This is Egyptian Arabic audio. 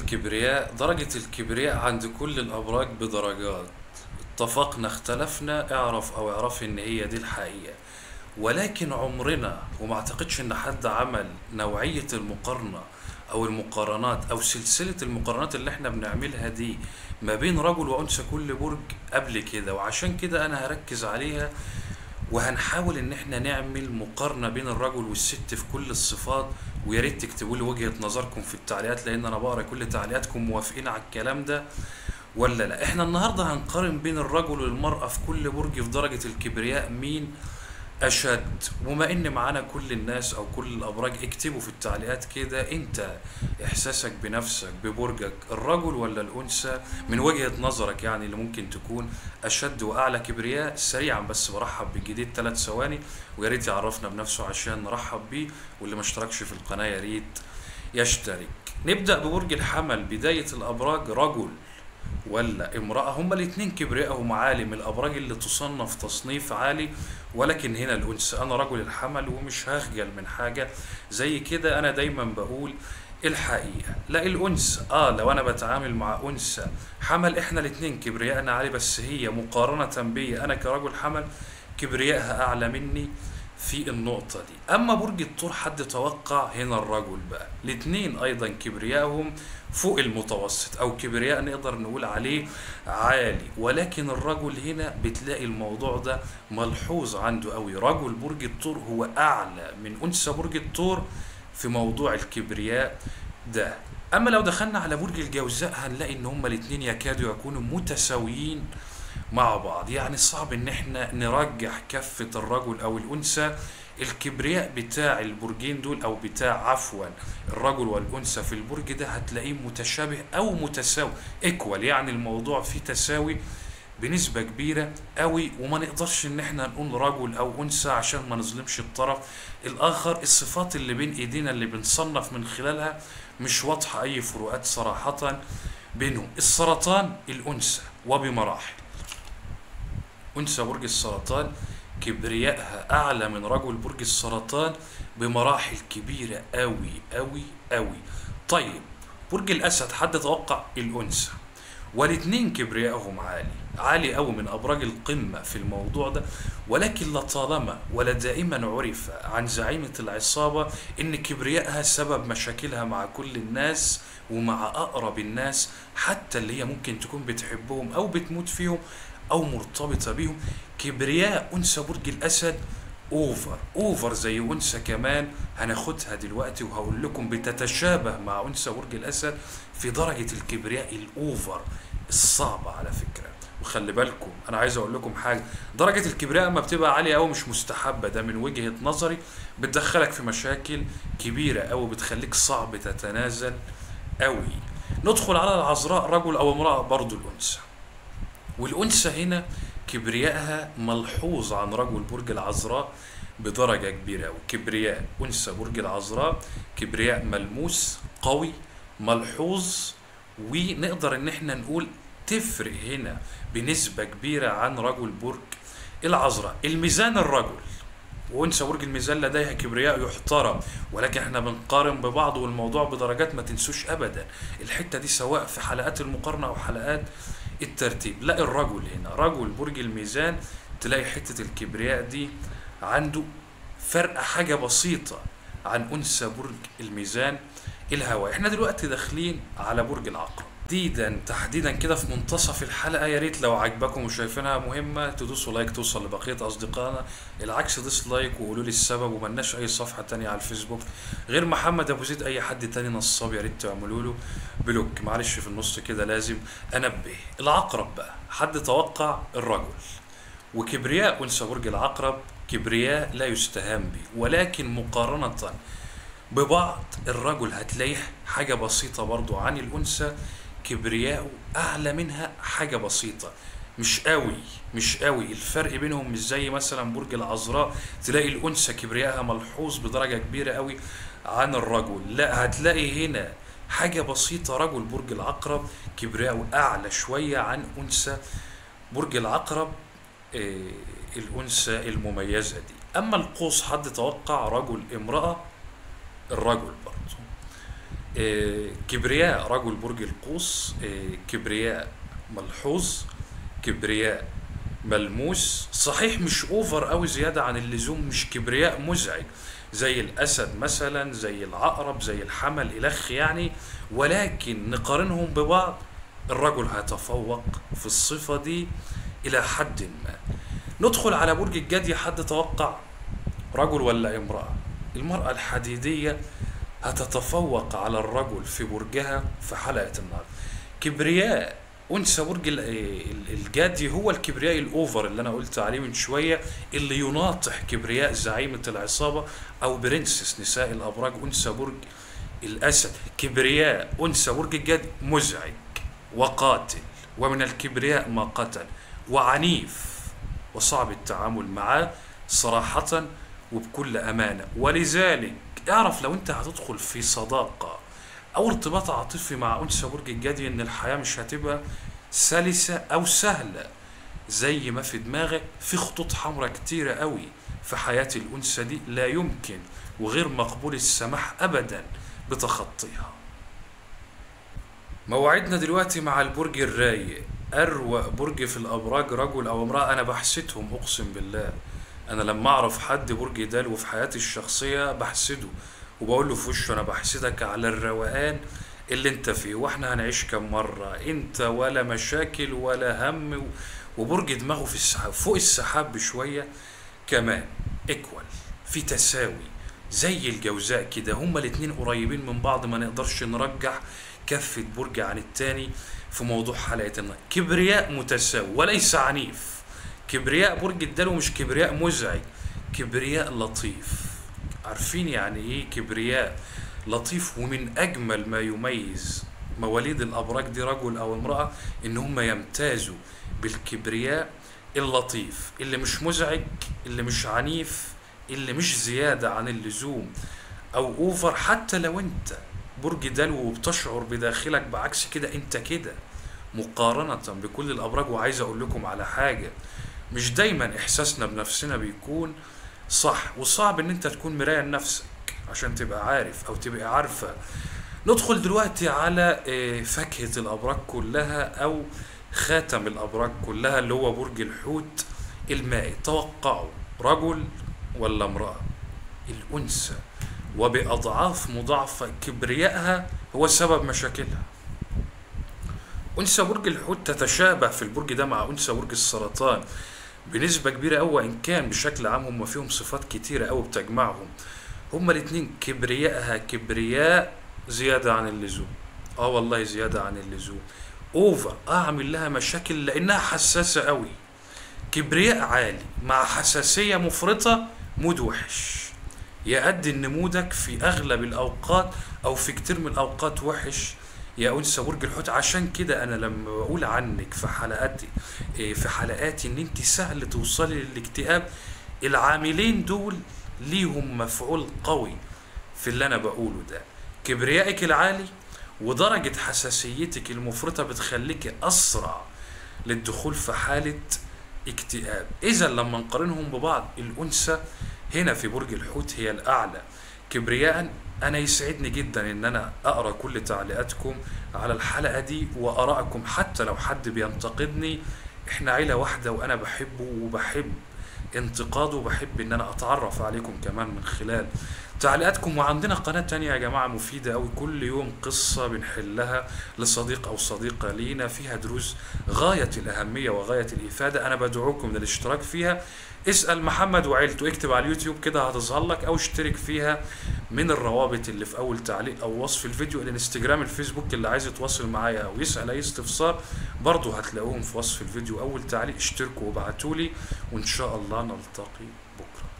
الكبرياء درجة الكبرياء عند كل الأبراج بدرجات اتفقنا اختلفنا اعرف أو اعرفي إن هي دي الحقيقة ولكن عمرنا وما اعتقدش إن حد عمل نوعية المقارنة أو المقارنات أو سلسلة المقارنات اللي احنا بنعملها دي ما بين رجل وأنثى كل برج قبل كده وعشان كده أنا هركز عليها وهنحاول ان احنا نعمل مقارنة بين الرجل والست في كل الصفات ويا ريت تكتبوا لي وجهة نظركم في التعليقات لان انا بقرا كل تعليقاتكم موافقين على الكلام ده ولا لا احنا النهارده هنقارن بين الرجل والمرأة في كل برج في درجة الكبرياء مين اشد وما ان معانا كل الناس او كل الابراج اكتبوا في التعليقات كده انت احساسك بنفسك ببرجك الرجل ولا الانثى من وجهة نظرك يعني اللي ممكن تكون اشد واعلى كبرياء سريعا بس برحب بالجديد ثلاث ثواني ويا ريت يعرفنا بنفسه عشان نرحب بيه واللي ما اشتركش في القناة يا ريت يشترك نبدأ ببرج الحمل بداية الابراج رجل ولا امرأة هما الاتنين كبريائهم عالي من الأبراج اللي تصنف تصنيف عالي ولكن هنا الأنثى أنا رجل الحمل ومش هخجل من حاجة زي كده أنا دايما بقول الحقيقة لا الأنثى آه لو أنا بتعامل مع أنثى حمل إحنا الاتنين كبريائنا عالي بس هي مقارنة بي أنا كرجل حمل كبريائها أعلى مني في النقطة دي أما برج الثور حد توقع هنا الرجل بقى الاتنين أيضا كبريائهم فوق المتوسط أو كبرياء نقدر نقول عليه عالي ولكن الرجل هنا بتلاقي الموضوع ده ملحوظ عنده قوي رجل برج الثور هو أعلى من أنثى برج الثور في موضوع الكبرياء ده أما لو دخلنا على برج الجوزاء هنلاقي إن هما الاتنين يكادوا يكونوا متساويين مع بعض يعني صعب ان احنا نرجح كفة الرجل او الانثى الكبرياء بتاع البرجين دول او بتاع عفوا الرجل والانثى في البرج ده هتلاقيه متشابه او متساوي ايكوال يعني الموضوع فيه تساوي بنسبة كبيرة قوي وما نقدرش ان احنا نقول رجل او انثى عشان ما نظلمش الطرف الاخر الصفات اللي بين ايدينا اللي بنصنف من خلالها مش واضحة اي فروقات صراحة بينهم السرطان الانثى وبمراحل أنثى برج السرطان كبريائها أعلى من رجل برج السرطان بمراحل كبيرة أوي أوي أوي طيب برج الأسد حد توقع الأنثى والاتنين كبريائهم عالي عالي أوي من أبراج القمة في الموضوع ده ولكن لطالما ولا دائما عرف عن زعيمة العصابة إن كبريائها سبب مشاكلها مع كل الناس ومع أقرب الناس حتى اللي هي ممكن تكون بتحبهم أو بتموت فيهم او مرتبطه بيهم كبرياء انثى برج الاسد اوفر اوفر زي انثى كمان هناخدها دلوقتي وهقول لكم بتتشابه مع انثى برج الاسد في درجه الكبرياء الاوفر الصعبه على فكره وخلي بالكم انا عايز اقول لكم حاجه درجه الكبرياء اما بتبقى عاليه قوي مش مستحبه ده من وجهه نظري بتدخلك في مشاكل كبيره قوي بتخليك صعب تتنازل قوي ندخل على العذراء رجل او امراه برضو الانثى والأنثى هنا كبريائها ملحوظ عن رجل برج العذراء بدرجة كبيرة وكبرياء أنثى برج العذراء كبرياء ملموس قوي ملحوظ ونقدر إن احنا نقول تفرق هنا بنسبة كبيرة عن رجل برج العذراء الميزان الرجل وانثى برج الميزان لديها كبرياء يحترم ولكن احنا بنقارن ببعض والموضوع بدرجات ما تنسوش ابدا الحته دي سواء في حلقات المقارنه او حلقات الترتيب لا الرجل هنا رجل برج الميزان تلاقي حته الكبرياء دي عنده فرق حاجه بسيطه عن انثى برج الميزان الهواء احنا دلوقتي داخلين على برج العقرب تحديدا تحديدا كده في منتصف الحلقه يا ريت لو عجبكم وشايفينها مهمه تدوسوا لايك توصل لبقيه اصدقائنا العكس دوس لايك وقولوا لي السبب وملناش اي صفحه تانية على الفيسبوك غير محمد ابو زيد اي حد تاني نصاب يا ريت تعملوا له بلوك معلش في النص كده لازم انبه العقرب بقى حد توقع الرجل وكبرياء انثى برج العقرب كبرياء لا يستهان به ولكن مقارنه ببعض الرجل هتلاقيه حاجه بسيطه برضو عن الانثى كبرياءه اعلى منها حاجه بسيطه مش قوي مش قوي الفرق بينهم مش زي مثلا برج العذراء تلاقي الانثى كبريائها ملحوظ بدرجه كبيره قوي عن الرجل لا هتلاقي هنا حاجه بسيطه رجل برج العقرب كبريائه اعلى شويه عن انثى برج العقرب آه الانثى المميزه دي اما القوس حد توقع رجل امراه الرجل برضه آه، كبرياء رجل برج القوس آه، كبرياء ملحوظ كبرياء ملموس صحيح مش اوفر قوي زيادة عن اللزوم مش كبرياء مزعج زي الاسد مثلا زي العقرب زي الحمل الخ يعني ولكن نقارنهم ببعض الرجل هيتفوق في الصفة دي الى حد ما ندخل على برج الجدي حد توقع رجل ولا امرأة المرأة الحديدية هتتفوق على الرجل في برجها في حلقة النهار كبرياء أنثى برج ال- ال- الجدي هو الكبرياء الأوفر اللي أنا قلت عليه من شوية اللي يناطح كبرياء زعيمة العصابة أو برنسس نساء الأبراج أنثى برج الأسد كبرياء أنثى برج الجدي مزعج وقاتل ومن الكبرياء ما قتل وعنيف وصعب التعامل معاه صراحة وبكل أمانة ولذلك اعرف لو انت هتدخل في صداقة أو ارتباط عاطفي مع أنثى برج الجدي إن الحياة مش هتبقى سلسة أو سهلة زي ما في دماغك في خطوط حمراء كتيرة قوي في حياة الأنثى دي لا يمكن وغير مقبول السماح أبدا بتخطيها موعدنا دلوقتي مع البرج الرايق أروق برج في الأبراج رجل أو امرأة أنا بحسدهم أقسم بالله أنا لما أعرف حد برج دلو في حياتي الشخصية بحسده وبقول له في وشه أنا بحسدك على الروقان اللي أنت فيه وإحنا هنعيش كم مرة أنت ولا مشاكل ولا هم و- وبرج دماغه في السحاب فوق السحاب بشوية كمان ايكوال في تساوي زي الجوزاء كده هما الاتنين قريبين من بعض ما نقدرش نرجح كفة برج عن التاني في موضوع حلقة النهاردة كبرياء متساوي وليس عنيف كبرياء برج الدلو مش كبرياء مزعج كبرياء لطيف عارفين يعني ايه كبرياء لطيف ومن اجمل ما يميز مواليد الابراج دي رجل او امرأة ان هم يمتازوا بالكبرياء اللطيف اللي مش مزعج اللي مش عنيف اللي مش زيادة عن اللزوم او اوفر حتى لو انت برج دلو وبتشعر بداخلك بعكس كده انت كده مقارنة بكل الابراج وعايز اقول لكم على حاجة مش دايما احساسنا بنفسنا بيكون صح وصعب ان انت تكون مراية لنفسك عشان تبقى عارف او تبقى عارفة ندخل دلوقتي على آه، فاكهة الابراج كلها او خاتم الابراج كلها اللي هو برج الحوت المائي توقعوا رجل ولا امرأة الأنثى وبأضعاف مضاعفة كبريائها هو سبب مشاكلها أنثى برج الحوت تتشابه في البرج ده مع أنثى برج السرطان بنسبة كبيرة أوي وإن كان بشكل عام هم فيهم صفات كتيرة أوي بتجمعهم هما الاتنين كبريائها كبرياء زيادة عن اللزوم اه والله زيادة عن اللزوم اوفر اعمل لها مشاكل لانها حساسة قوي كبرياء عالي مع حساسية مفرطة مود وحش يؤدي ان مودك في اغلب الاوقات او في كتير من الاوقات وحش يا انثى برج الحوت عشان كده انا لما بقول عنك في حلقاتي إيه، في حلقاتي ان انت سهل توصلي للاكتئاب العاملين دول ليهم مفعول قوي في اللي انا بقوله ده كبريائك العالي ودرجة حساسيتك المفرطة بتخليك أسرع للدخول في حالة اكتئاب إذا لما نقارنهم ببعض الأنثى هنا في برج الحوت هي الأعلى كبرياء أنا يسعدني جدا إن أنا أقرأ كل تعليقاتكم على الحلقة دي وآرائكم حتى لو حد بينتقدني إحنا عيلة واحدة وأنا بحبه وبحب انتقاده وبحب إن أنا أتعرف عليكم كمان من خلال تعليقاتكم وعندنا قناة تانية يا جماعة مفيدة أوي كل يوم قصة بنحلها لصديق أو صديقة لينا فيها دروس غاية الأهمية وغاية الإفادة أنا بدعوكم للاشتراك فيها اسأل محمد وعيلته اكتب على اليوتيوب كده هتظهر لك أو اشترك فيها من الروابط اللي في أول تعليق أو وصف الفيديو الانستجرام الفيسبوك اللي عايز يتواصل معايا أو يسأل أي استفسار برضه هتلاقوهم في وصف الفيديو أول تعليق اشتركوا وابعتولي وإن شاء الله نلتقي بكرة